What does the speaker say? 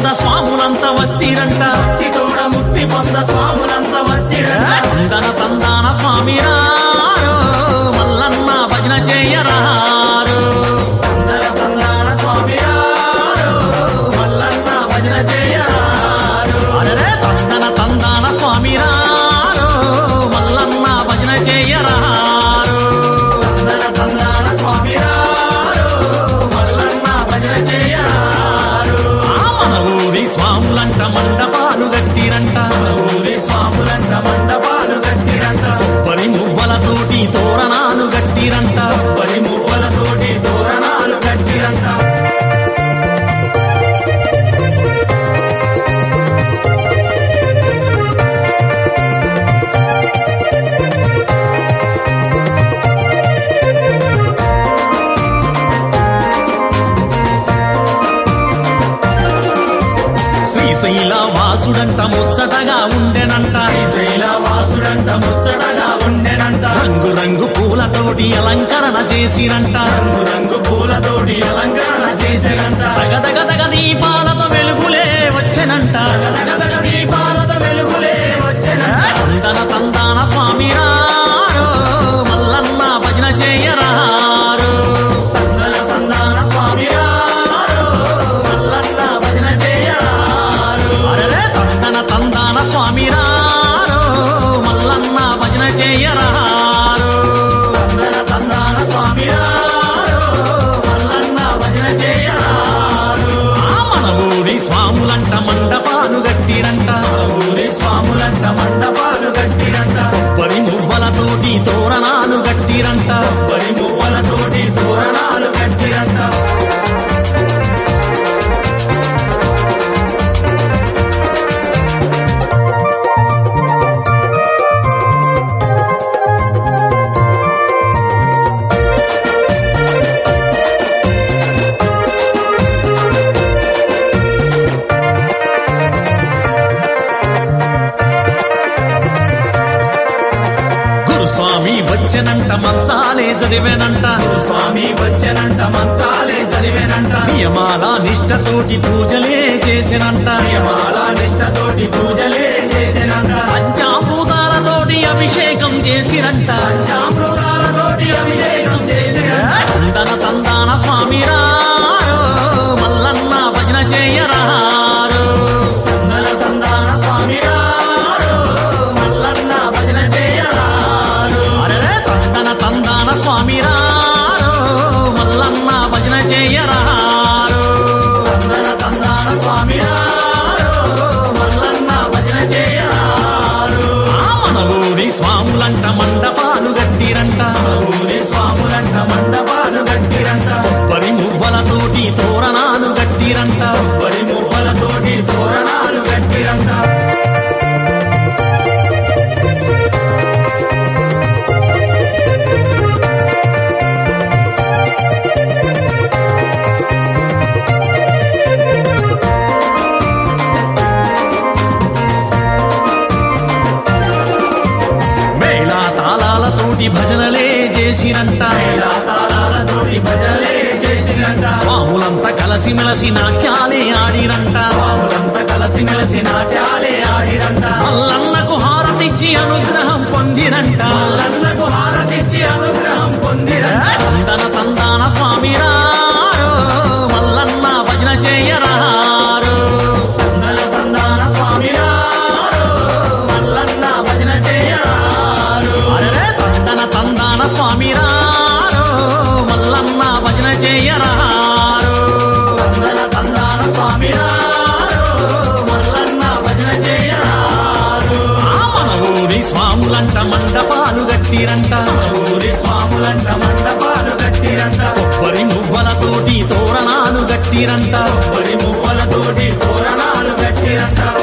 పొంద స్వాములంత వస్తిరంట భక్తి తోడ ముక్తి పొంద స్వాములంత వస్తిరంట తందన తందాన స్వామి రారు మల్లన్న భజన చేయరారు తందన తందాన స్వామి రారు మల్లన్న భజన చేయరారు అరే తందన తందాన స్వామి రారు మల్లన్న భజన చేయరారు తందన తందాన స్వామి రారు మల్లన్న భజన చేయరారు ఆ మన ఊరి స్వాములంట మండపాలు గట్టిరంట ఊరి స్వాములంత మండపాలు కట్టిరంట కొబ్బరి మువ్వలతోటి తోరణాలు గట్టిరంట పరి మువ్వలతోటి తోరణాలు కట్టిరంట శ్రీశైల వాసుడంట ముచ్చటగా ఉండెనంట శ్రీశైల వాసుడంట ముచ్చటగా ఉండెనంట రంగు రంగు పూలతోటి అలంకరణ చేసిరంట రంగు రంగు పూలతోటి అలంకరణ చేసినంట తగదగదగ దీపాలతో వెలుగులే వచ్చెనంట గదగదగ దీపాలతో వెలుగులే వచ్చెనంట తందన తందాన స్వామి రారు మల్లన్న భజన చేయరారు తందన తందాన స్వామి రారు మల్లన్న భజన చేయరారు అరే తందన తందాన స్వామి రారు మల్లన్న భజన చేయరారు తందన తందాన స్వామి రారు మల్లన్న భజన చేయరారు ఆ మన ఊరి స్వాములంట మండపాలు గట్టిరంట ఊరి స్వాములంత మండపాలు కట్టిరంట కొబ్బరి మువ్వలతోటి తోరణాలు గట్టిరంట పరి మువ్వలతోటి తోరణాలు కట్టిరంట గురుస్వామి వచ్చెనంట మంత్రాలే చదివేనంట స్వామి వచ్చెనంట మంత్రాలే చదివేనంట నియమాల నిష్టతోటి పూజలే చేసినంట నియమాల నిష్టతోటి పూజలే చేసినంట పంచామృతాలతోటి అభిషేకం చేసినంట పంచామృతాలతోటి అభిషేకం చేసినంట తందన తందాన స్వామి రారు మల్లన్న భజన చేయరారు తందన తందాన స్వామి రారు మల్లన్న భజన చేయరారు అరే తందన తందాన స్వామి రారు మల్లన్న భజన చేయరారు తందన తందాన స్వామి రారు మల్లన్న భజన చేయరారు ఆ మన ఊరి స్వాములంట మండపాలు గట్టిరంట ఊరి స్వాములంట మండపాలు కట్టిరంట కొబ్బరి మువ్వలతోటి తోరణాలు గట్టిరంట పరి మువ్వలతోటి తోరణాలు కట్టిరంట మేళా తాళాలతోటి భజనలే చేసిరంట తాళాలతోటి భజనలే చేసినంట స్వాములంతా కలిసి మెలసి నాట్యాలే ఆడిరంట స్వాములంతా కలిసి మెలిసి నాట్యాలే ఆడిరంట మల్లన్నకు హారతిచ్చి అనుగ్రహం పొందిరంట మల్లన్నకు హారతిచ్చి అనుగ్రహం పొందిరంట తందన తందాన స్వామి రారు మల్లన్న భజన చేయరారు తందన తందాన స్వామి రారు మల్లన్న భజన చేయరారు అరే తందన తందాన స్వామి రారు మల్లన్న భజన చేయరారు తందన తందాన స్వామి రారు మల్లన్న భజన చేయరారు ఆ మన ఊరి స్వాములంట మండపాలు గట్టిరంట ఊరి స్వాములంట మండపాలు కట్టిరంట కొబ్బరి మువ్వలతోటి తోరణాలు గట్టిరంట పరి మువ్వలతోటి తోరణాలు కట్టిరంట